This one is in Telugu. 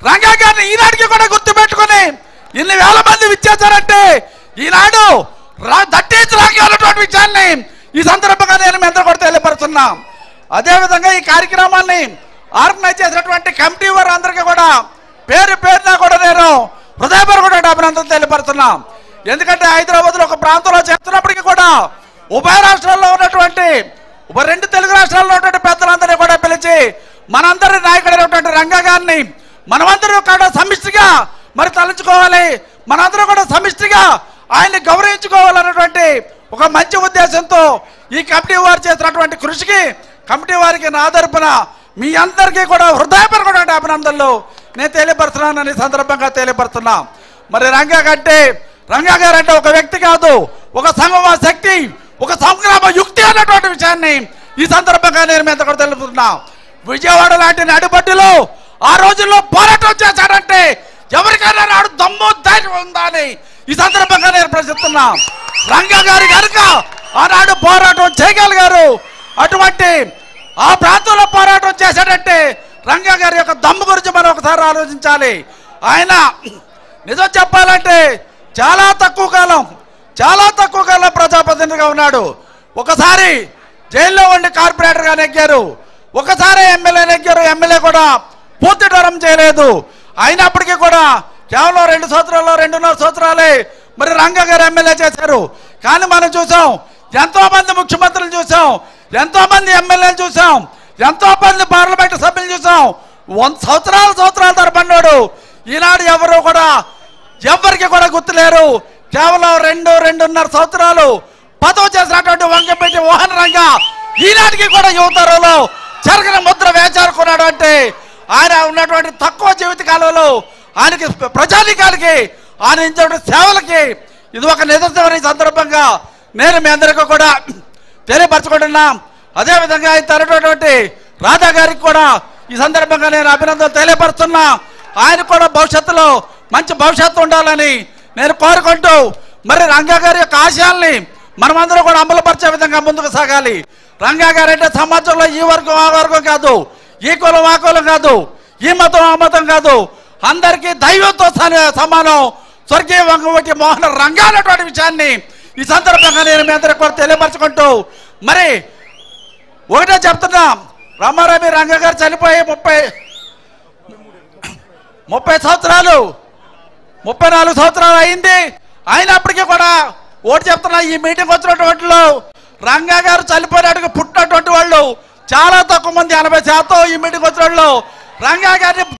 రంగా గారిని ఈనాటికి కూడా గుర్తుపెట్టుకుని ఇన్ని వేల మంది విచ్చేశారంటే ఈనాడు రా- దట్టించి రాకి అన్నటువంటి విషయాన్ని ఈ సందర్భంగా నేను మీ అందరూ కూడా తెలియపరుస్తున్నా అదేవిధంగా ఈ కార్యక్రమాన్ని ఆర్గనైజ్ చేసినటువంటి కమిటీ వారు అందరికీ కూడా పేరు పేరున కూడా నేను హృదయపూర్వక అభినందనలు తెలియపరుస్తున్నా ఎందుకంటే హైదరాబాద్లో ఒక ప్రాంతంలో చేస్తున్నప్పటికీ కూడా ఉభయ రాష్ట్రాల్లో ఉన్నటువంటి ఉప రెండు తెలుగు రాష్ట్రాల్లో ఉన్నటువంటి పెద్దలందరినీ కూడా పిలిచి మనందరి నాయకుడైనటువంటి రంగా గారిని మనమందరం కూడా సమిష్టిగా మరి తలుచుకోవాలి మనందరం కూడా సమిష్టిగా ఆయన్ని గౌరవించుకోవాలన్నటువంటి ఒక మంచి ఉద్దేశంతో ఈ కమిటీ వారు చేసినటువంటి కృషికి కమిటీ వారికి నా తరపున మీ అందరికీ కూడా హృదయపరమైన అభినందనలు నేను తెలియపరుస్తున్నానని ఈ సందర్భంగా తెలియపరుస్తున్నా మరి రంగా కంటే రంగా గారు అంటే ఒక వ్యక్తి కాదు ఒక సంగమ శక్తి ఒక సంగ్రామ యుక్తి అన్నటువంటి విషయాన్ని ఈ సందర్భంగా నేను మీద కూడా తెలుపుతున్నా విజయవాడ లాంటి నడిబడ్డులో ఆ రోజుల్లో పోరాటం చేశాడంటే ఎవరికైనా నాడు దమ్ము ధైర్యం ఉందా అని ఈ సందర్భంగా నేను ప్రశ్నిస్తున్నా రంగా గారి కనుక ఆనాడు పోరాటం చేయగలిగారు అటువంటి ఆ ప్రాంతంలో పోరాటం చేశాడంటే రంగా గారి యొక్క దమ్ము గురించి మనం ఒకసారి ఆలోచించాలి ఆయన నిజం చెప్పాలంటే చాలా తక్కువ కాలం చాలా తక్కువ కాలం ప్రజాప్రతినిధిగా ఉన్నాడు ఒకసారి జైల్లో ఉండి కార్పొరేటర్గా నెగ్గారు ఒకసారి ఎమ్మెల్యే నెగ్గారు ఎమ్మెల్యే కూడా పూర్తి టర్మ్ చేయలేదు అయినప్పటికీ కూడా కేవలం రెండు సంవత్సరాల్లో రెండున్నర సంవత్సరాలే మరి రంగ గారు ఎమ్మెల్యే చేశారు కానీ మనం చూసాం ఎంతో మంది ముఖ్యమంత్రులు చూసాం ఎంతో మంది ఎమ్మెల్యేలు చూసాం ఎంతో మంది పార్లమెంట్ సభ్యులు చూసాం వంద సంవత్సరాల సంవత్సరాల తరపన్నాడు ఈనాడు ఎవరు కూడా ఎవరికి కూడా గుర్తులేరు కేవలం రెండు రెండున్నర సంవత్సరాలు పదవి చేసినటువంటి వంగపెట్టి మోహన్ రంగ ఈనాటికి కూడా యువతరంలో చెరగని ముద్ర వేచారుకున్నాడు అంటే ఆయన ఉన్నటువంటి తక్కువ జీవిత కాలంలో ఆయనకి ప్రజానికానికి ఆయన ఇచ్చినటువంటి సేవలకి ఇది ఒక నిదర్శనమైన ఈ సందర్భంగా నేను మీ అందరికీ కూడా తెలియపరచుకుంటున్నా అదేవిధంగా ఆయన తరటువంటి రాధా గారికి కూడా ఈ సందర్భంగా నేను అభినందనలు తెలియపరుస్తున్నా ఆయన కూడా భవిష్యత్తులో మంచి భవిష్యత్తు ఉండాలని నేను కోరుకుంటూ మరి రంగా గారి యొక్క ఆశయాల్ని మనమందరం కూడా అమలుపరిచే విధంగా ముందుకు సాగాలి రంగా గారు అంటే సమాజంలో ఈ వర్గం ఆ వర్గం కాదు ఈ కులం ఆ కులం కాదు ఈ మతం ఆ మతం కాదు అందరికీ దైవంతో సమ- సమానం స్వర్గీయ వంగవటి మోహన రంగా అనేటువంటి విషయాన్ని ఈ సందర్భంగా నేను మీ అందరికి కూడా తెలియపరచుకుంటూ మరి ఒకటే చెప్తున్నా రామారామి రంగ గారు చనిపోయి ముప్పై ముప్పై సంవత్సరాలు ముప్పై నాలుగు సంవత్సరాలు అయింది అయినప్పటికీ కూడా ఓటు చెప్తున్నా ఈ మీటింగ్ వచ్చినటువంటి వాళ్ళు రంగా గారు చనిపోయినట్టుగా పుట్టినటువంటి వాళ్ళు చాలా తక్కువ మంది ఎనభై శాతం ఈ మీటింగ్ వచ్చిన వాళ్ళు రంగా గారిని